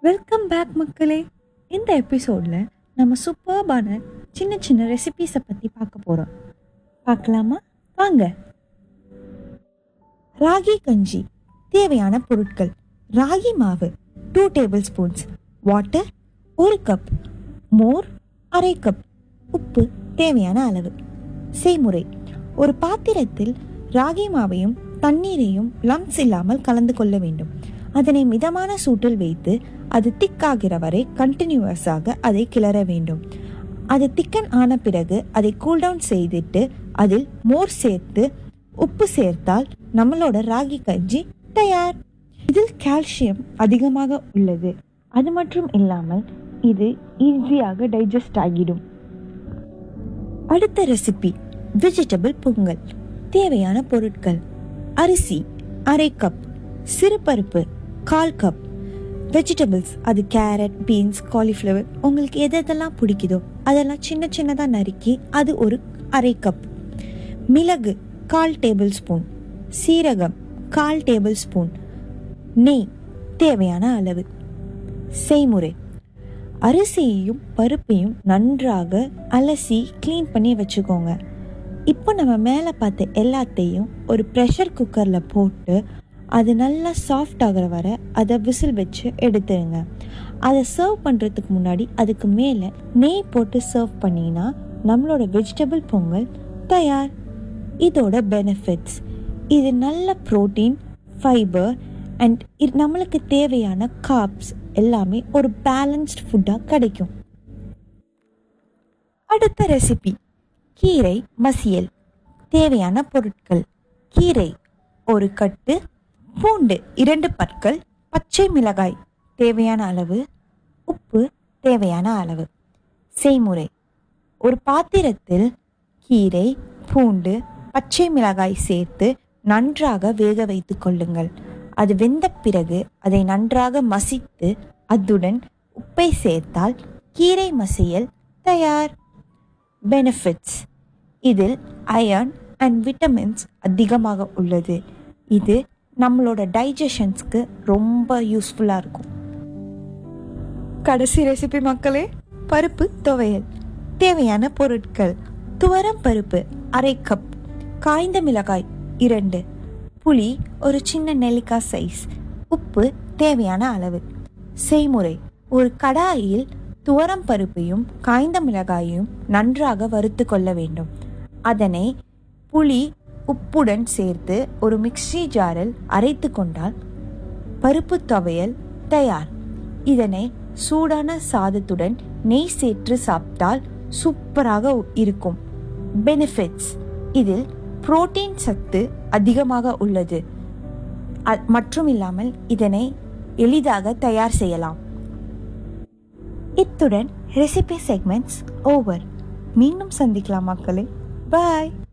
welcome back மக்களே இந்த எபிசோடில் நம்ம சூப்பர்பான சின்ன சின்ன ரெசிபீஸை பற்றி பார்க்க போகிறோம் பார்க்கலாமா வாங்க ராகி கஞ்சி தேவையான பொருட்கள் ராகி மாவு டூ டேபிள் ஸ்பூன்ஸ் வாட்டர் ஒரு கப் மோர் அரை கப் உப்பு தேவையான அளவு செய்முறை ஒரு பாத்திரத்தில் ராகி மாவையும் தண்ணீரையும் லம்ஸ் இல்லாமல் கலந்து கொள்ள வேண்டும் அதனை மிதமான சூட்டில் வைத்து அது திக்காகிற வரை கண்டினியூவஸாக அதை கிளற வேண்டும் அது திக்கன் ஆன பிறகு அதை கூல் டவுன் செய்துட்டு அதில் மோர் சேர்த்து உப்பு சேர்த்தால் நம்மளோட ராகி கஞ்சி தயார் இதில் கால்சியம் அதிகமாக உள்ளது அது மட்டும் இல்லாமல் இது ஈஸியாக டைஜஸ்ட் ஆகிடும் அடுத்த ரெசிபி வெஜிடபிள் பொங்கல் தேவையான பொருட்கள் அரிசி அரை கப் சிறுபருப்பு கால் கப் வெஜிடபிள்ஸ் அது கேரட் பீன்ஸ் காலிஃப்ளவர் உங்களுக்கு எது எதெல்லாம் பிடிக்குதோ அதெல்லாம் சின்ன சின்னதாக நறுக்கி அது ஒரு அரை கப் மிளகு கால் டேபிள் ஸ்பூன் சீரகம் கால் டேபிள் ஸ்பூன் நெய் தேவையான அளவு செய்முறை அரிசியையும் பருப்பையும் நன்றாக அலசி க்ளீன் பண்ணி வச்சுக்கோங்க இப்போ நம்ம மேலே பார்த்த எல்லாத்தையும் ஒரு ப்ரெஷர் குக்கரில் போட்டு அது நல்லா சாஃப்ட் ஆகிற வரை அதை விசில் வச்சு எடுத்துருங்க அதை சர்வ் பண்ணுறதுக்கு முன்னாடி அதுக்கு மேலே நெய் போட்டு சர்வ் பண்ணிங்கன்னா நம்மளோட வெஜிடபிள் பொங்கல் தயார் இதோட பெனிஃபிட்ஸ் இது நல்ல ப்ரோட்டீன் ஃபைபர் அண்ட் இது நம்மளுக்கு தேவையான காப்ஸ் எல்லாமே ஒரு பேலன்ஸ்ட் ஃபுட்டாக கிடைக்கும் அடுத்த ரெசிபி கீரை மசியல் தேவையான பொருட்கள் கீரை ஒரு கட்டு பூண்டு இரண்டு பற்கள் பச்சை மிளகாய் தேவையான அளவு உப்பு தேவையான அளவு செய்முறை ஒரு பாத்திரத்தில் கீரை பூண்டு பச்சை மிளகாய் சேர்த்து நன்றாக வேக வைத்து கொள்ளுங்கள் அது வெந்த பிறகு அதை நன்றாக மசித்து அதுடன் உப்பை சேர்த்தால் கீரை மசியல் தயார் பெனிஃபிட்ஸ் இதில் அயர்ன் அண்ட் விட்டமின்ஸ் அதிகமாக உள்ளது இது நம்மளோட டைஜஷன்ஸ்க்கு ரொம்ப யூஸ்ஃபுல்லாக இருக்கும் கடைசி ரெசிபி மக்களே பருப்பு துவையல் தேவையான பொருட்கள் துவரம் பருப்பு அரை கப் காய்ந்த மிளகாய் இரண்டு புளி ஒரு சின்ன நெல்லிக்காய் சைஸ் உப்பு தேவையான அளவு செய்முறை ஒரு கடாயில் துவரம் பருப்பையும் காய்ந்த மிளகாயையும் நன்றாக வறுத்து கொள்ள வேண்டும் அதனை புளி உப்புடன் சேர்த்து ஒரு மிக்ஸி ஜாரில் அரைத்து கொண்டால் பருப்பு துவையல் தயார் இதனை சூடான சாதத்துடன் நெய் சேர்த்து சாப்பிட்டால் சூப்பராக இருக்கும் பெனிஃபிட்ஸ் இதில் புரோட்டீன் சத்து அதிகமாக உள்ளது அ- மற்றும் இல்லாமல் இதனை எளிதாக தயார் செய்யலாம் இத்துடன் ரெசிபி செக்மெண்ட்ஸ் ஓவர் மீண்டும் சந்திக்கலாம் மக்களே பாய்